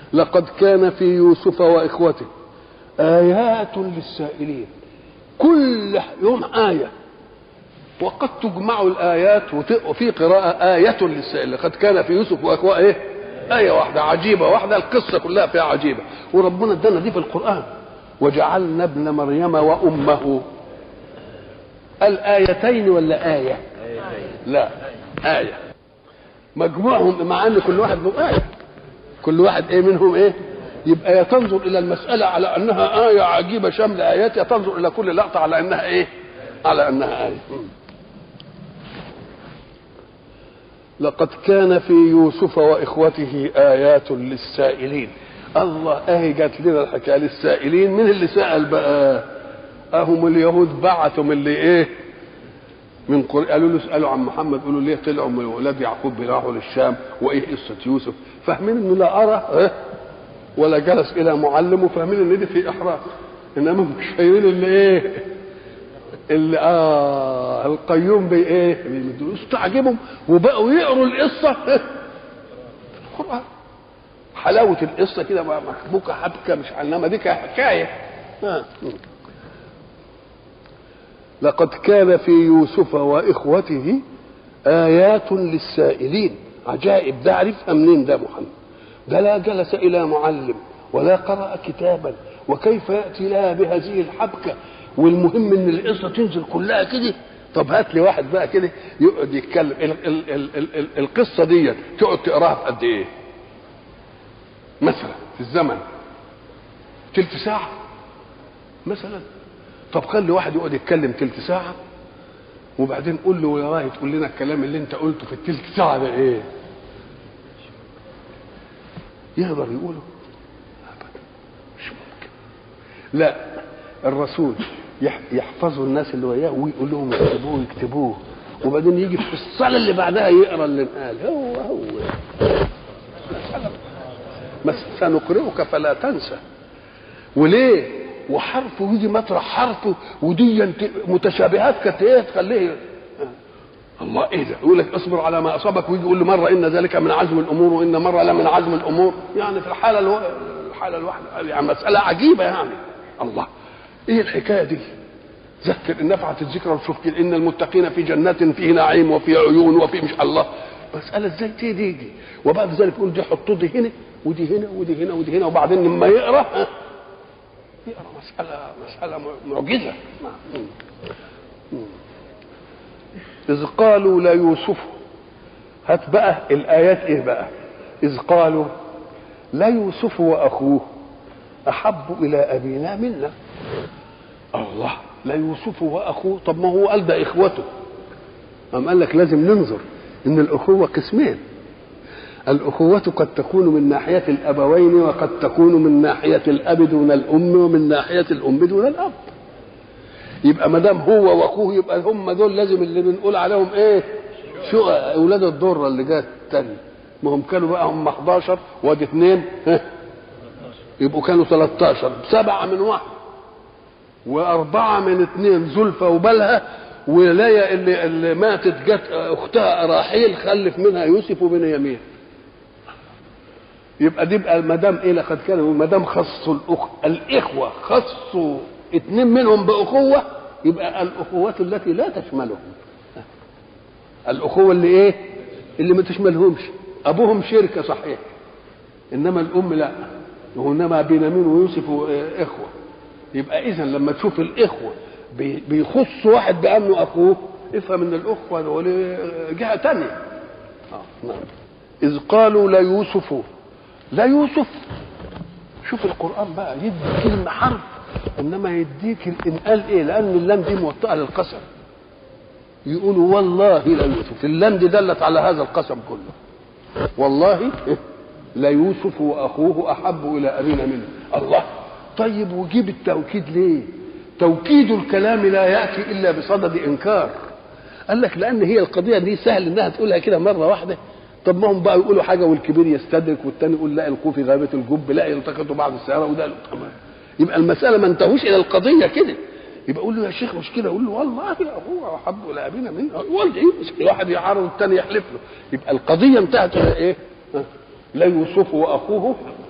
لقد كان في يوسف واخوته ايات للسائلين كل يوم ايه وقد تجمع الايات وفي قراءه ايه للسائل لقد كان في يوسف واخوته ايه ايه واحده عجيبه واحده القصه كلها فيها عجيبه وربنا ادانا دي في القران وجعلنا ابن مريم وامه الايتين ولا ايه لا ايه مجموعهم مع ان كل واحد له ايه كل واحد ايه منهم ايه يبقى يا تنظر الى المساله على انها ايه عجيبه شامله ايات يا تنظر الى كل لقطه على انها ايه على انها ايه لقد كان في يوسف واخوته ايات للسائلين الله اهي جات لنا الحكايه للسائلين من اللي سال بقى اهم اليهود بعتوا من اللي ايه من قر... قالوا له اسالوا عن محمد قالوا ليه طلعوا من ولاد يعقوب بيراحوا للشام وايه قصه يوسف فاهمين انه لا ارى إيه؟ ولا جلس الى معلم وفاهمين ان دي في احراج انما مش فاهمين اللي ايه اللي اه القيوم بي ايه استعجبهم وبقوا يقروا القصه في القران حلاوه القصه كده محبوكه حبكه مش انما دي حكايه آه. لقد كان في يوسف واخوته ايات للسائلين عجائب ده عرفها منين ده محمد ده لا جلس الى معلم ولا قرا كتابا وكيف ياتي لها بهذه الحبكه والمهم ان القصه تنزل كلها كده طب هات لي واحد بقى كده يقعد يتكلم ال ال ال ال ال القصه دي تقعد تقراها في قد ايه؟ مثلا في الزمن تلت ساعه مثلا طب خلي واحد يقعد يتكلم تلت ساعه وبعدين قول له يا راي تقول لنا الكلام اللي انت قلته في التلت ساعه ده ايه؟ يقدر يقوله؟ ابدا مش ممكن لا الرسول يحفظوا الناس اللي وياه ويقول لهم يكتبوه يكتبوه وبعدين يجي في الصلاة اللي بعدها يقرا اللي قال هو هو بس سنقرئك فلا تنسى وليه وحرفه يجي مطرح حرفه ودي متشابهات كانت ايه تخليه الله ايه ده يقول لك اصبر على ما اصابك ويجي يقول له مره ان ذلك من عزم الامور وان مره لا من عزم الامور يعني في الحاله الو... الحاله الواحده يعني مساله عجيبه يعني الله ايه الحكايه دي ذكر ان نفعت الذكرى وشوف ان المتقين في جنات فيه نعيم وفي عيون وفي مش الله مسألة ازاي تيجي دي وبعد ذلك يقول دي حطوا دي هنا ودي هنا ودي هنا ودي هنا وبعدين لما يقرا يقرا مسألة مسألة معجزة إذ قالوا ليوسف هات بقى الآيات إيه بقى إذ قالوا ليوسف وأخوه أحب إلى أبينا منا الله لا يوسف واخوه طب ما هو قال ده اخوته أم قال لك لازم ننظر ان الاخوه قسمين الاخوه قد تكون من ناحيه الابوين وقد تكون من ناحيه الاب دون الام ومن ناحيه الام دون الاب يبقى ما دام هو واخوه يبقى هم دول لازم اللي بنقول عليهم ايه شو اولاد الضره اللي جت تاني ما هم كانوا بقى هم 11 وادي اثنين يبقوا كانوا 13 سبعه من واحد وأربعة من اثنين زلفة وبلها ولاية اللي, اللي ماتت جت أختها أراحيل خلف منها يوسف وبنيامين يبقى دي بقى ما دام ايه لقد كانوا ما دام خصوا الأخ... الاخوه خصوا اثنين منهم باخوه يبقى الاخوات التي لا تشملهم الاخوه اللي ايه اللي ما تشملهمش ابوهم شركه صحيح انما الام لا وانما بنيامين ويوسف اخوه يبقى اذا لما تشوف الاخوه بيخص واحد بانه اخوه افهم ان الاخوه دول جهه ثانيه آه. نعم اذ قالوا ليوسف لا يوسف شوف القران بقى يدي كلمه حرف انما يديك الانقال ايه لان اللام دي موطئه للقسم يقولوا والله لا يوسف اللام دي دلت على هذا القسم كله والله لا يوسف واخوه احب الى ابينا منه الله طيب وجيب التوكيد ليه توكيد الكلام لا ياتي الا بصدد انكار قال لك لان هي القضيه دي سهل انها تقولها كده مره واحده طب ما هم بقى يقولوا حاجه والكبير يستدرك والتاني يقول لا القوا في غابه الجب لا يلتقطوا بعض السياره وده يبقى المساله ما انتهوش الى القضيه كده يبقى اقول له يا شيخ مش كده اقول له والله هو احب الى ابينا منه والله واحد يعارض الثاني يحلف له يبقى القضيه انتهت الى ايه؟ لا يوسف واخوه